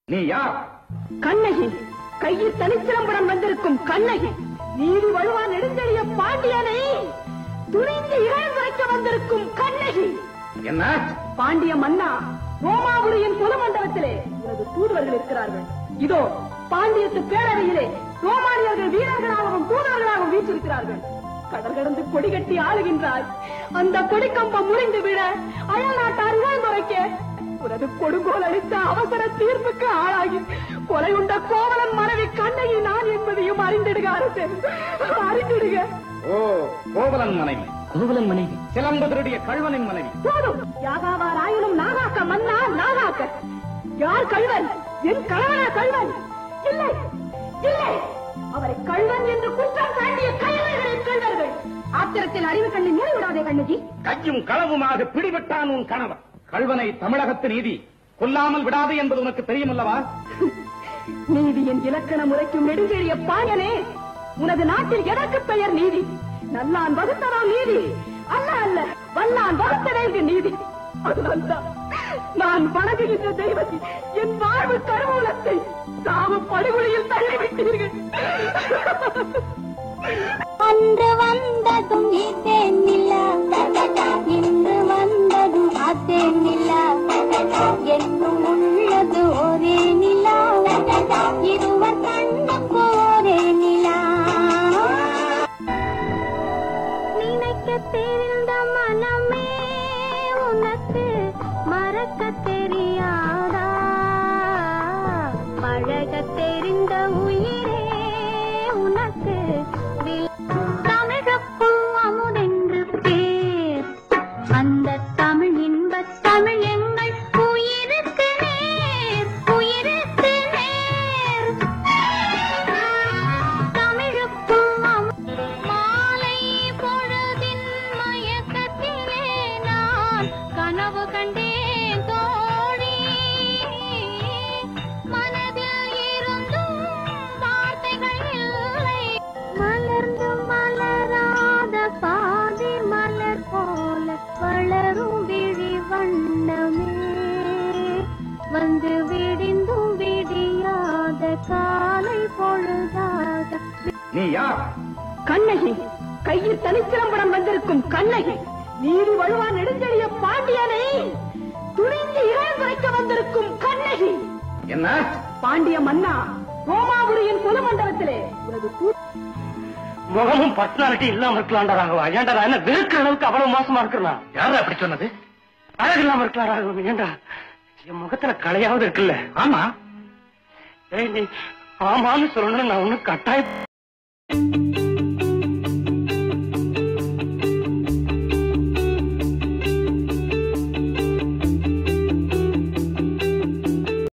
நீ யார் கண்ணகி கையில் தனிச்சிலம்பரம் வந்திருக்கும் கண்ணகி நீதி வழுவா நெடுஞ்செழிய பாண்டியனை துணிந்து இழந்துரைக்க வந்திருக்கும் கண்ணகி என்ன பாண்டிய மன்னா ரோமாபுரியின் பொதுமண்டபத்திலே உனது தூதுவர்கள் இருக்கிறார்கள் இதோ பாண்டியத்து பேரவையிலே ரோமானியர்கள் வீரர்களாகவும் தூதர்களாகவும் வீற்றிருக்கிறார்கள் கடல் கடந்து கொடி கட்டி ஆளுகின்றாய் அந்த கொடிக்கம்பம் முறிந்து விட அயல் நாட்டார் இழந்துரைக்க உனது கொடுங்கோல் அளித்த அவசர தீர்ப்புக்கு ஆளாகி கொலை உண்ட கோவலன் மனைவி கண்ணகி நான் என்பதையும் அறிந்திடுக அரசே அறிந்திடுக ஓ கோவலன் மனைவி கோவலன் மனைவி சிலம்பு திருடிய கழ்வனின் மனைவி போதும் யாகாவார் ஆயினும் நாகாக்க மன்னா நாகாக்க யார் கள்வன் என் கணவனா கள்வன் இல்லை இல்லை அவரை கள்வன் என்று குற்றம் சாட்டிய கள்வர்களின் கள்வர்கள் ஆத்திரத்தில் அறிவு கண்ணை மூடிவிடாதே கண்ணகி கையும் களவுமாக பிடிபட்டான் உன் கணவன் கழ்வனை தமிழகத்து நீதி கொல்லாமல் விடாது என்பது உனக்கு தெரியுமல்லவா நீதியின் இலக்கண முறைக்கும் நெடுஞ்செழிய பாயனே உனது நாட்டில் எதற்கு பெயர் நீதி நல்லான் வகுத்ததோ நீதி அல்ல அல்ல வல்லான் வகுத்ததே நீதி அதனால்தான் நான் வணங்குகின்ற தெய்வத்தை என் வாழ்வு கருவூலத்தை சாவு படுகொலையில் தள்ளிவிட்டீர்கள் அன்று வந்ததும் இதேனில்லா இன்று வந்ததும் அதேனில்லா என்றும் உள்ளது ஒரே நிலா இருவர் கண்ணுக்கு ஒரே நிலா நினைக்க தெரிந்த மனமே உனக்கு மறக்க தெரியாதா பழக தெரிந்த உயிரே உனக்கு வில்- தமிழுக்கும் அமுதென்று பேர் அந்த தமிழ் இன்பத் தமிழ் எங்கள் உயிருக்கு நேர் உயிருக்கு நேர் தமிழுக்கும் அமு- மாலை பொழுதின் மயக்கத்திலே நான் கனவு கண்டேன் தோழி மனதில் இருந்தும் வார்த்தைகள் இல்லை மலர்ந்து மலராத பாதி மலர் போல வளரும் விழி வண்ணமே வந்து விடிந்தும் விடியாத காலை பொழுதாக நீ யார் கண்ணகி கையில் தனிச்சிலம்பரம் வந்திருக்கும் கண்ணகி நீதி வழுவா நெடுஞ்செழிய பாண்டியனை துணிந்து இழந்துரைக்க வந்திருக்கும் கண்ணகி என்ன பாண்டிய மன்னா ரோமாபுரியின் பொதுமண்டபத்திலே உனது தூ- முகமும் பர்சனாலிட்டி இல்லாம இருக்கலாம்டா ராகவா ஏன்டா நான் என்ன வெறுக்கிற அளவுக்கு அவ்வளவு மோசமா இருக்கிறான் யார் அப்படி சொன்னது அழகு இல்லாம இருக்கலாம் ராகவா ஏன்டா என் முகத்துல கலையாவது இருக்குல்ல ஆமா ஏய் நீ ஆமான்னு சொல்லணும்னு நான் ஒண்ணு கட்டாய